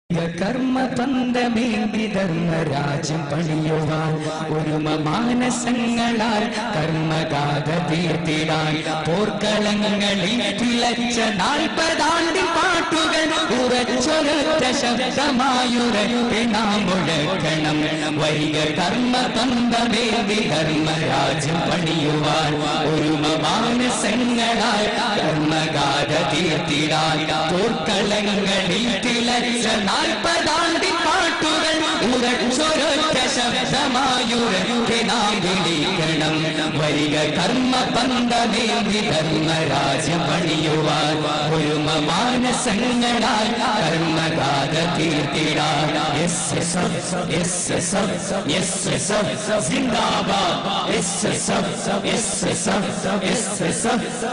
കർമ്മ പന്തമേന്തി ധർമ്മരാജ്യം പണിയുവാൻ ഒരുമ മാനസങ്ങളാൽ കർമ്മഗാഥ തീർത്തിടാൻ പോർക്കളങ്ങളിൽ തിളച്ച നാൽപ്പതാണ്ടി പാട്ടുകൾ ഉറച്ചൊരൊറ്റ ശബ്ദമായുറക്കെ നാം മുഴക്കണം വരിക കർമ്മ പന്തമേന്തി ധർമ്മരാജ്യം പണിയുവാൻ ഒരുമ മാനസങ്ങളാൽ കർമ്മഗാഥ തീർത്തിടാൻ പോർക്കളങ്ങളിൽ തിളച്ച നാൽപ്പതാണ്ടി പാട്ടുകൾ ഉറച്ചൊരൊറ്റ ശബ്ദമായുറക്കെ നാം വിളിക്കണം വരിക കർമ്മ പന്തമേന്തി ധർമ്മരാജ്യം പണിയുവാൻ ഒരുമ മാനസങ്ങളാൽ കർമ്മഗാഥ തീർത്തിടാൻ S S S S S S സിന്ദാബാദ് S S S S S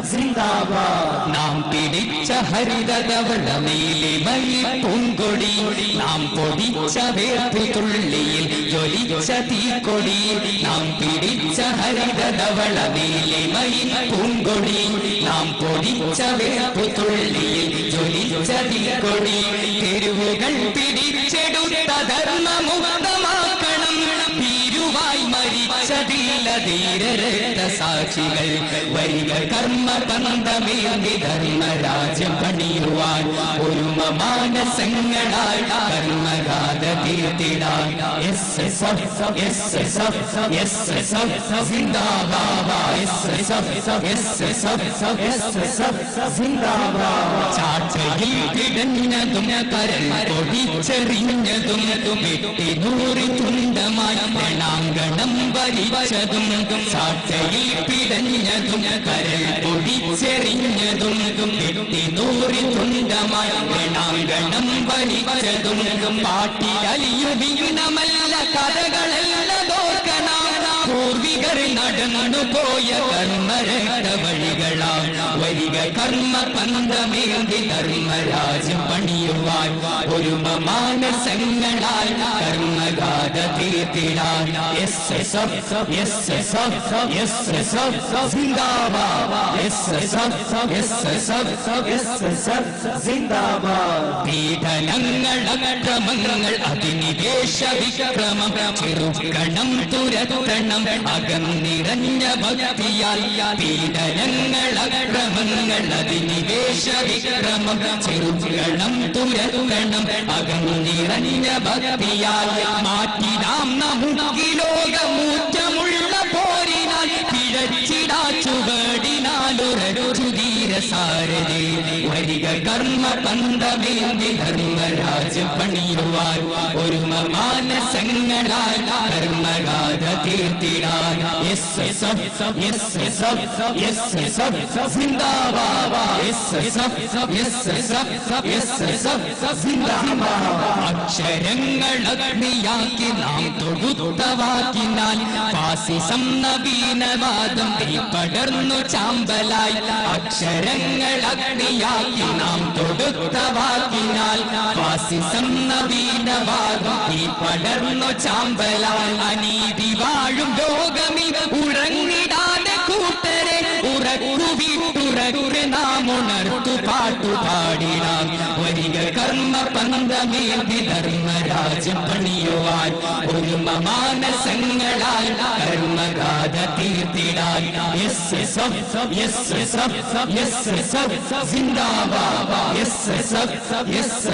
സിന്ദാബാദ് നാം പിടിച്ച ഹരിതവള നീലിമയി പൂങ്കൊടി നാം പൊടിച്ച വേർപ്പു തുള്ളിയിൽ ജ്വലിച്ച തീക്കൊടി നാം പിടിച്ച ഹരിതവള നീലിമയി പൂങ്കൊടി നാം പൊടിച്ച വേർപ്പു തുള്ളിയിൽ ജ്വലിച്ച തീക്കൊടി തെരുവുകൾ പിടിച്ചെടുത്ത ധർമ്മമുക്തമാക്കണം ഭീരുവായി മരിച്ചതില്ല ധീരരക്ത സാക്ഷികൾ വരിക കർമ്മ പന്തമേന്തി ധർമ്മരാജ്യം പണിയുവാൻ ഒരുമ മാനസങ്ങളാൽ കർമ്മഗാഥ തീർത്തിടാൻ S S S S S S സിന്ദാബാബ S S S S S സിന്ദാബാബ ചാച്ചയിൽ കിടഞ്ഞതും കരൽ പൊടിച്ചെറിഞ്ഞതും വെട്ടി നൂറി തുണ്ടമായി രണാങ്കണം വലിച്ചതും ചാച്ചയിൽ പിടഞ്ഞതും കരൽ പൊടിച്ചെറിഞ്ഞതും വെട്ടി നൂറി തുണ്ടമായി രണാങ്കണം വലിച്ചതും പാട്ടിലലിയുവിനമല്ല കഥകളെല്ലാം ഓർക്കണം പൂർവികർ നടന്നു പോയ കർമ്മരക്ത വഴികളാം വരിക കർമ്മ പന്തമേന്തി ധർമ്മരാജ്യം പണിയുവാൻ ഒരുമ മാനസങ്ങളാൽ കർമ്മഗാഥ തീർത്തിടാൻ S S S S S S സിന്ദാബാദ് S S S S S സിന്ദാബാദ് പീഡനങ്ങൾ അക്രമങ്ങൾ അധിനിവേശ വിക്രമം ചെറുക്കണം തുരത്തണം അകന്നിറഞ്ഞ ഭക്തിയാൽ പീഡനങ്ങൾ അക്രമങ്ങൾ അധിനിവേശ വിക്രമം ചെറുക്കണം തുരത്തണം അകന്നിറഞ്ഞ ഭക്തിയാൽ മാറ്റിടാം നമുക്ക് ലോകമൂറ്റമുള്ള പോരിനാൽ പിഴച്ചിടാ ചുവടിനാലുറച്ചുതീര സാരഥി വരിക കർമ്മ പന്തമേന്തി ധർമ്മരാജ്യം പണിയുവാൻ ഒരുമ മാനസങ്ങളാൽ കർമ്മഗാഥ തീർത്തിടാൻ S S S S S S സിന്ദാബാബ S S S S S സിന്ദാബാബ അക്ഷരങ്ങൾ അഗ്നിയാക്കി നാം തൊഴുത്തവാക്കിനാൽ ഫാസിസം നവീനവാദം തീ പടർന്നു ചാമ്പലായി അക്ഷരങ്ങൾ അഗ്നിയാക്കി നാം തൊടുത്തവാക്കിനാൽ ഫാസിസം നവീനവാദം തീ പടർന്നു ചാമ്പലായി അനീതി വാഴും ലോകമിൽ ഉറങ്ങിടാതെ കൂട്ടരെ ഉറക്കു വീട്ടുറക്ക് നാം ഉണർത്തു പാട്ടു പാടിടാം വരിക കർമ്മ പന്തമേന്തി ധർമ്മരാജ്യം പണിയുവാൻ ഒരുമ മാനസങ്ങളാൽ കർമ്മഗാഥ തീർത്തിടാൻ S S S S S S സിന്ദാബാദ് S S S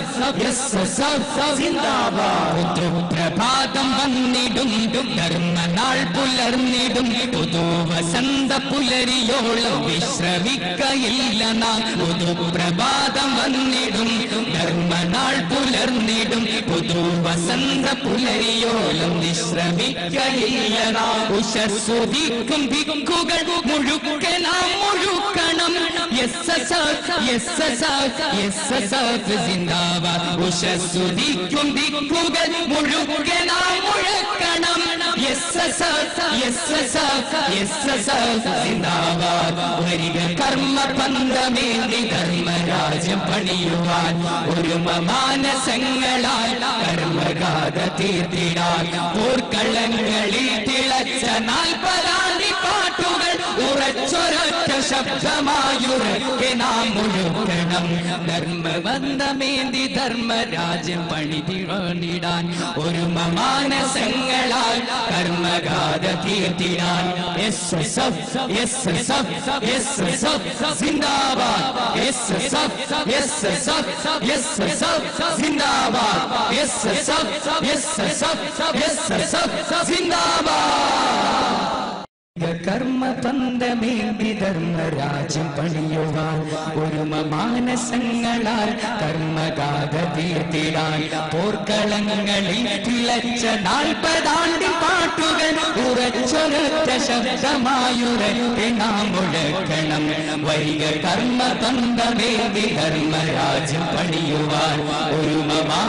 S S സിന്ദാബാദ് പ്രഭാതം വന്നിടും ധർമ്മനാൾ പുലർന്നിടും പുതു വസന്ത പുലരിയോളം വിശ്രമിക്കയില്ല നാം പുതു പ്രഭാതം വന്നിടും ധർമ്മനാൾ പുലർന്നിടും പുതു വസന്ത പുലരിയോളം വിശ്രമിക്കയില്ല നാം ഉഷസ്സുതിക്കും ദിക്കുകൾ മുഴുക്കെ നാം മുഴുക്കണം S S S S S S സിന്ദാബാദ് ഉഷസ്സുതിക്കും ദിക്കുകൾ മുഴുക്കെ നാം മുഴക്കണം S S S S S സിന്ദാബാദ് വരിക കർമ്മ പന്തമേന്തി ധർമ്മരാജ്യം പണിയുവാൻ ഒരുമ മാനസങ്ങളാൽ കർമ്മഗാഥ തീർത്തിടാൻ പോർക്കളങ്ങളിൽ തിളച്ച നാൽപ്പതാണ്ടി പാട്ടുകൾ ഉറച്ചൊരൊറ്റ ശബ്ദമായുറക്കെ നാം മുഴുക്കണം ധർമ്മബന്ധമേന്തി ധർമ്മരാജ്യം പണിതിടാൻ ഒരു മാനസങ്ങളാൽ കർമ്മഗാഥ തീർത്തിടാൻ S S F S S F S S F സിന്ദാബാദ് S S F S S F S S F സിന്ദാബാദ് S S F S S F S S F സിന്ദാബാദ് കർമ്മ പന്തമേന്തി ധർമ്മരാജ്യം പണിയുവാൻ ഒരുമ മാനസങ്ങളാൽ കർമ്മഗാഥ തീർത്തിടാൻ പോർക്കളങ്ങളിൽ തിളച്ച നാൽപ്പതാണ്ടി പാട്ടുകൾ ഉറച്ചൊരൊറ്റ ശബ്ദമായുരത്തെ നാം മുഴക്കണം വരിക കർമ്മ പന്തമേന്തി ധർമ്മരാജ്യം പണിയുവാൻ ഒരുമ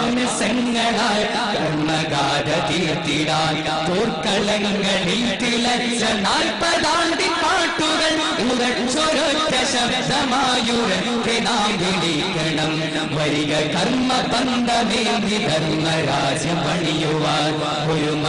മാനസങ്ങളാൽ കർമ്മഗാഥ തീർത്തിടാൻ പോർക്കളങ്ങളിൽ തിളച്ച നാൽപ്പതാണ്ടി പാട്ടുകൾ ഉറച്ചൊരൊറ്റ ശബ്ദമായുരത്തെ നാം വിളിക്കണം വരിക കർമ്മ പന്തമേന്തി ധർമ്മരാജ്യം പണിയുവാൻ ഒരുമ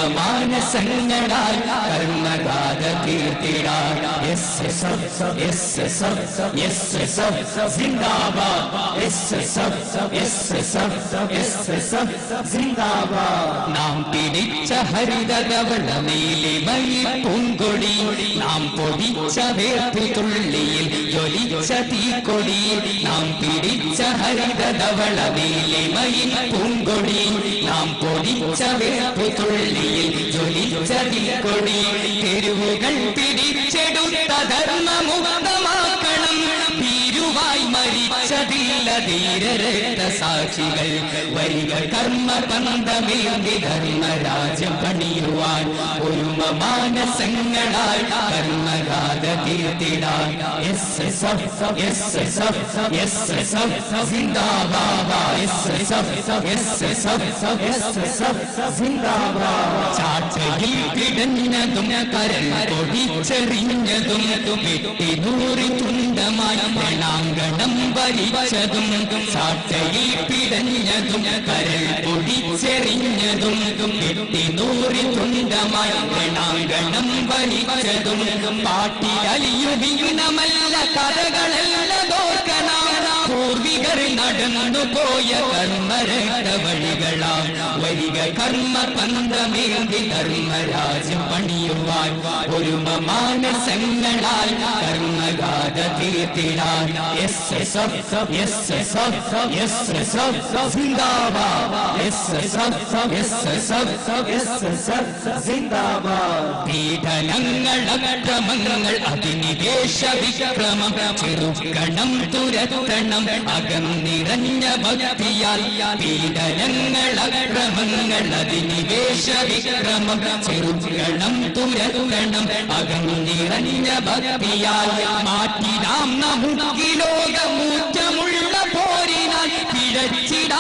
മാനസങ്ങളാൽ കർമ്മഗാഥ തീർത്തിടാൻ S S F S S F S S F സിന്ദാബാദ് S S F S S F S S F സിന്ദാബാദ് നാം പിടിച്ച ഹരിതകവള നീലിമയി പൂങ്കൊടി നാം പൊടിച്ച വേർപ്പ് തുള്ളിയിൽ ജ്വലിച്ച തീക്കൊടി നാം പിടിച്ച ഹരിതകവള നീലിമയി പൂങ്കൊടി നാം പൊടിച്ച വേർപ്പ് തുള്ളിയിൽ ജ്വലിച്ച തീക്കൊടി തെരുവുകൾ പിടിച്ചെടുത്ത ധർമ്മമുക്തമാക്കണം ഭീരുവായി മരിച്ചതില്ല ധീരരക്ത സാക്ഷികൾ വരിക കർമ്മ പന്തമേന്തി ധർമ്മരാജ്യം പണിയുവാൻ ഒരുമ മാനസങ്ങളാൽ കർമ്മഗാഥ തീർത്തിടാൻ S S F S S F S S F സിന്ദാബാബ S S F S S F S S F സിന്ദാബാബ ചാറ്റയിൽ കിടന്നതും കരൽ പൊടിച്ചെറിഞ്ഞതും വെട്ടി നൂറി തുണ്ടമായി പ്രണാങ്കണം വലിച്ചതും ചാറ്റയിൽ പിടഞ്ഞതും കരൽ പൊടിച്ചെറിഞ്ഞതും വെട്ടി നൂറി തുണ്ടമായി പ്രണാങ്കണം വലിച്ചതും പാട്ടിലലിയുവിനമല്ല കഥകളെല്ലാം ഓർക്കണം പൂർവികർ നടന്നു പോയ കർമ്മരക്ത വഴികളാം വരിക കർമ്മ പന്തമേന്തി ധർമ്മരാജ്യം പണിയുവാൻ ഒരുമ മാനസങ്ങളാൽ കർമ്മഗാഥ തീർത്തിടാൻ S S F S S F S S F സിന്ദാബാദ് S S F S S F S S F സിന്ദാബാദ് പീഡനങ്ങൾ അക്രമങ്ങൾ അധിനിവേശ വിക്രമം ചെറുക്കണം തുരത്തണം അകന്നിറഞ്ഞ ഭക്തിയാൽ പീഡനങ്ങൾ അക്രമങ്ങൾ അധിനിവേശ വിക്രമം ചെറുക്കണം തുരത്തണം അകന്നിറഞ്ഞ ഭക്തിയാൽ മാറ്റിടാം നമുക്ക് ലോകമൂറ്റമുള്ള പോരിനാൽ പിഴച്ചിടാ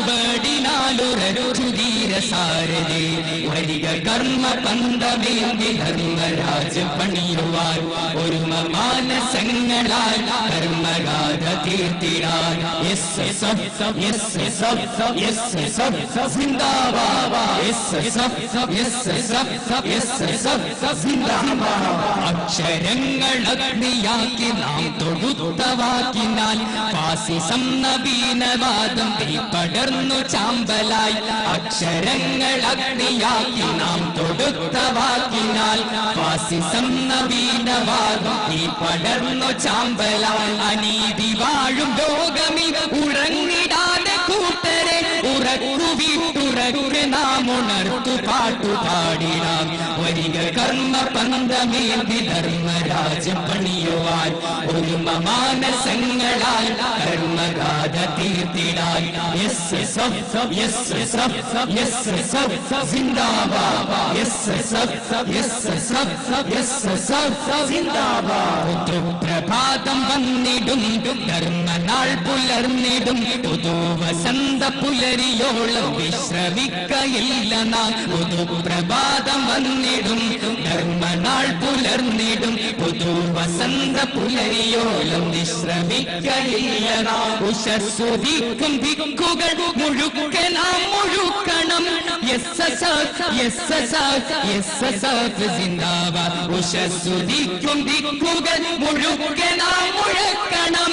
ചുവടിനാലുറച്ചുതീര സാരഥി വരിക കർമ്മ പന്തമേന്തി ധർമ്മരാജ്യം പണിയുവാൻ ഒരുമ മാനസങ്ങളാൽ കർമ്മഗാഥ തീർത്തിടാൻ S S F S S F S S F സിന്ദാബാദ് S S F S S F S S F സിന്ദാബാദ് അക്ഷരങ്ങൾ അഗ്നിയാക്കി നാം തൊടുത്ത വാക്കിനാൽ ഫാസിസം നവീനവാദം തീ പടർന്നു ചാമ്പലായി അക്ഷരങ്ങൾ അഗ്നിയാക്കി നാം തൊടുത്ത വാക്കിനാൽ ഫാസിസം നവീനവാദം തീ പടർന്നു ചാമ്പലായി അനീതി വാഴും ലോകമിൽ ഉറങ്ങിടാതെ കൂട്ടരെ ഉറക്കു വീട്ടുറക്കെ നാം ഉണർത്തു പാട്ടു പാടിടാം വരിക കർമ്മ പന്തമേന്തി ധർമ്മരാജ്യം പണിയുവാൻ ഒരുമ മാനസങ്ങളാൽ കർമ്മഗാഥ തീർത്തിടാൻ S S F S S F S S F സിന്ദാബാദ് S S F S S F S S F സിന്ദാബാദ് പ്രഭാതം വന്നിടും ധർമ്മനാൾ പുലർന്നിടും പുതു വസന്ത പുലരിയോളം വിശ്രമിക്കയില്ല നാം പുതു പ്രഭാതം വന്നിടും ധർമ്മനാൾ പുലർന്നിടും പുതു വസന്ത പുലരിയോളം വിശ്രമിക്കയില്ല നാം ഉഷസ്സുതിക്കും ദിക്കുകൾ മുഴുക്കെ നാം മുഴുക്കണം എസ് ഉഷസ്സുദിക്കും ദിക്കുകൾ മുഴുക്കെ നാം മുഴക്കണം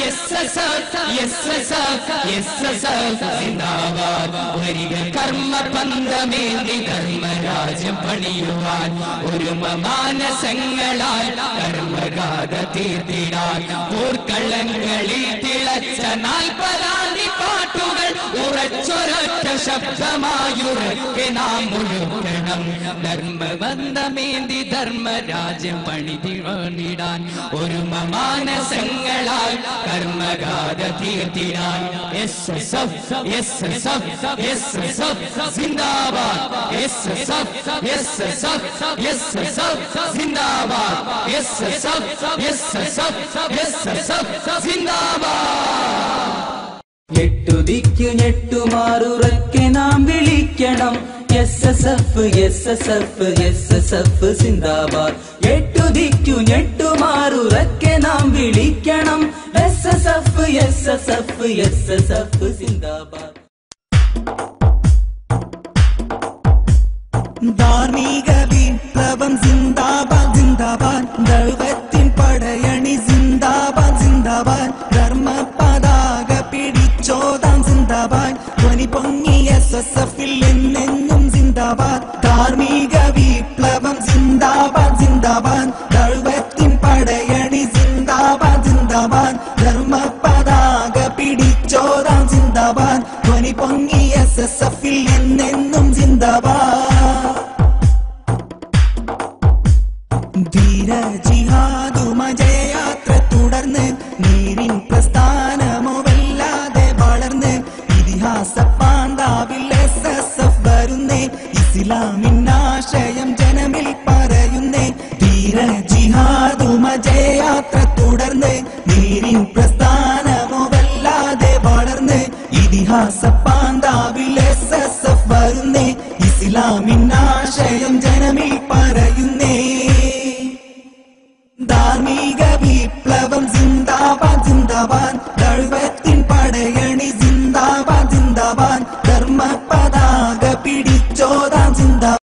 സിന്ദാബാദ് വരിക കർമ്മ പന്തമേന്തി ധർമ്മരാജ്യം പണിയുവാൻ ഒരു മാനസങ്ങളാൽ കർമ്മഗാഥ തീർത്തിടാൻ പോർക്കളങ്ങളിൽ തിളച്ച നാൽപ്പതാന്തി പാട്ടുകൾ ഉറച്ചൊരൊറ്റ ശബ്ദമായുറക്കെ നാം മുഴുക്കണം ധർമ്മബന്ധമേന്തി ധർമ്മരാജ്യം പണിതിടാൻ ഒരു മാനസങ്ങളാൽ കർമ്മഗാഥ തീർത്തിടാൻ S S F S S F S S F സിന്ദാബാദ് S S F S S F S S F സിന്ദാബാദ് S S F S S F S S F സിന്ദാബാദ് എട്ടു ദിക്കു ഞെട്ടുമാറുറക്കെ നാം വിളിക്കണം S S F S S F S S F സിന്ദാബാദ് എട്ടു ദിക്കു ഞെട്ടുമാറുറക്കെ നാം വിളിക്കണം S S F S S F S S F സിന്ദാബാദ് ധാർമ്മിക വിപ്ലവം സിന്ദാബാദ് സിന്ദാബാദ് ദൈവത്തിൻ പടയണി സിന്ദാബാദ് സിന്ദാബാദ് ധർമ്മ പതാക പിടിച്ചോതാം സിന്ദാബാദ് ധ്വനി പൊങ്ങി എസ് എസ് എഫിൽ എന്നെന്നും സിന്ദാബാദ് ധാർമ്മിക വിപ്ലവം സിന്ദാബാദ് സിന്ദാബാദ് ദൈവത്തിൻ പടയണി സിന്ദാബാദ് സിന്ദാബാദ് ധർമ്മ പതാക പിടിച്ചോതാം സിന്ദാബാദ് ധ്വനി പൊങ്ങി എസ് എസ് എഫിൽ എന്നെന്നും സിന്ദാബാദ് ധീര ജിഹാദുമജയാത്ര തുടർന്ന് നീരിൻ പ്രസ്ഥാനമോ വല്ലാതെ വളർന്ന് ഇതിഹാസ പാന്താവിൽ എസ് എസ് എഫ് വരുന്നേ ഇസ്ലാമിൻ ആശയം ജനമിൽ പറയുന്നേ ധീര ജിഹാദുമജയാത്ര തുടർന്ന് നീരിൻ പ്രസ്ഥാനമോ വല്ലാതെ വളർന്ന് ഇതിഹാസ